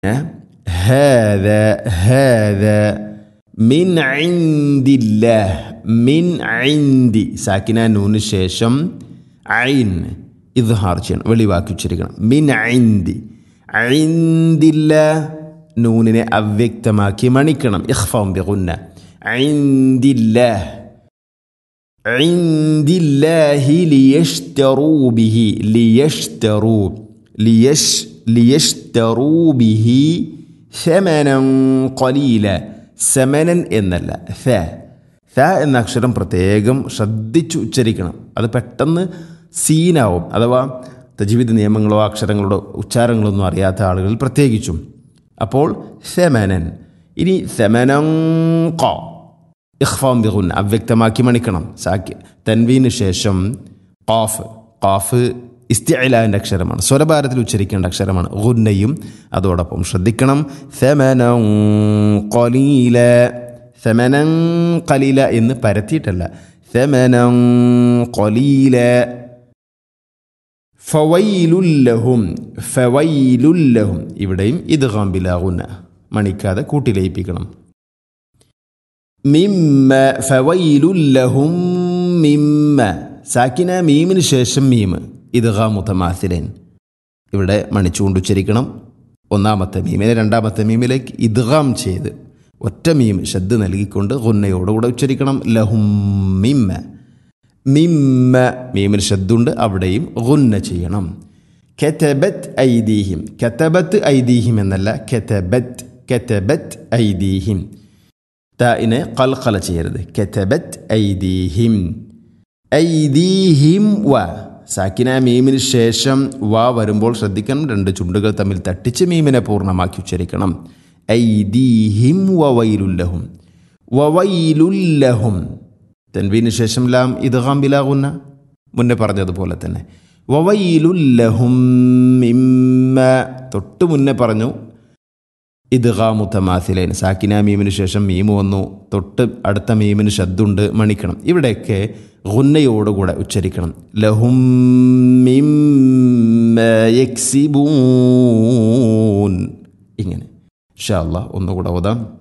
هذا هذا من عند الله من عندي സാക്കിന നൂന് ശേഷം ഐൻ ഇദ്ഹാർ ചെയ്യണം വെളിവാക്കി ഉച്ചരിക്കണം മിൻ ഐന്തി ഐന്തില്ല നൂനിനെ അവ്യക്തമാക്കി മണിക്കണം ഇഖ്ഫം ബിഗുന്ന ഐന്തില്ലാ عند الله ليشتروا به ليشتروا ليش ليشتروا به ثمنا قليلا സമനൻ എന്നല്ല ഥ ഥ എന്ന അക്ഷരം പ്രത്യേകം ശ്രദ്ധിച്ച് ഉച്ചരിക്കണം അത് പെട്ടെന്ന് സീനാവും അഥവാ തജീവിത നിയമങ്ങളോ അക്ഷരങ്ങളോ ഉച്ചാരങ്ങളൊന്നും അറിയാത്ത ആളുകൾ പ്രത്യേകിച്ചും അപ്പോൾ സെമനൻ ഇനി സെമനം കോ ഇഖ്ഫാം ബിഗുൻ അവ്യക്തമാക്കി മണിക്കണം സാക്കി തൻവീന് ശേഷം ഖാഫ് ഖാഫ് ഇസ്തിഅലാൻ്റെ അക്ഷരമാണ് സ്വരഭാരത്തിൽ ഉച്ചരിക്കേണ്ട അക്ഷരമാണ് ഗുന്നയും അതോടൊപ്പം ശ്രദ്ധിക്കണം സെമനം കൊലീല സെമനം കലീല എന്ന് പരത്തിയിട്ടല്ല സെമനം കൊലീല ഫവൈലുല്ലഹും ഫവൈലുല്ലഹും ഇവിടെയും ഇത് ഗാംബിലാകുന്ന മണിക്കാതെ കൂട്ടിലയിപ്പിക്കണം മിമ്മ ഫവൈലുല്ലഹും മിമ്മ സാക്കിന മീമിന് ശേഷം മീം ഇദ്ഗാ മുത്തമാസിലൻ ഇവിടെ മണിച്ചുകൊണ്ട് ഉച്ചരിക്കണം ഒന്നാമത്തെ മീമിനെ രണ്ടാമത്തെ മീമിലേക്ക് ഇദ്ഗാം ചെയ്ത് ഒറ്റ മീം ശബ്ദ നൽകിക്കൊണ്ട് ഗുന്നയോടുകൂടെ ഉച്ചരിക്കണം ലഹും മിമ്മ മിമ്മ മീമിന് ശബ്ദുണ്ട് അവിടെയും ഗുന്ന ചെയ്യണം കെറ്റബത്ത് ഐദീഹിം കെത്തബത്ത് ഐദീഹിം എന്നല്ല കെത്തബത്ത് കെത്തബത്ത് ഐദീഹിം തായിനെ കൽക്കല ചെയ്യരുത് കെറ്റബത്ത് ഐദീഹിം ഐദീഹിം വ സാക്കിന മീമിന് ശേഷം വ വരുമ്പോൾ ശ്രദ്ധിക്കണം രണ്ട് ചുണ്ടുകൾ തമ്മിൽ തട്ടിച്ച് മീമിനെ പൂർണ്ണമാക്കി ഉച്ചരിക്കണം ഐദീഹിം വവൈലുല്ലഹും വവൈലുല്ലഹും തൻവീന് ശേഷം ലാം ഇദ്ഗാം ബിലാകുന്ന മുന്നേ പറഞ്ഞതുപോലെ തന്നെ വവൈലുല്ലഹും മിമ്മ തൊട്ട് മുന്നേ പറഞ്ഞു ഇദ്ഗാമു തമാസിലൈൻ സാക്കിന മീമിന് ശേഷം മീമ് വന്നു തൊട്ട് അടുത്ത മീമിന് ശബ്ദുണ്ട് മണിക്കണം ഇവിടെയൊക്കെ ഗുന്നയോടുകൂടെ ഉച്ചരിക്കണം ലഹും യക്സിബൂൻ ഇങ്ങനെ ഷാ അല്ല ഒന്നുകൂടെ ഓതാം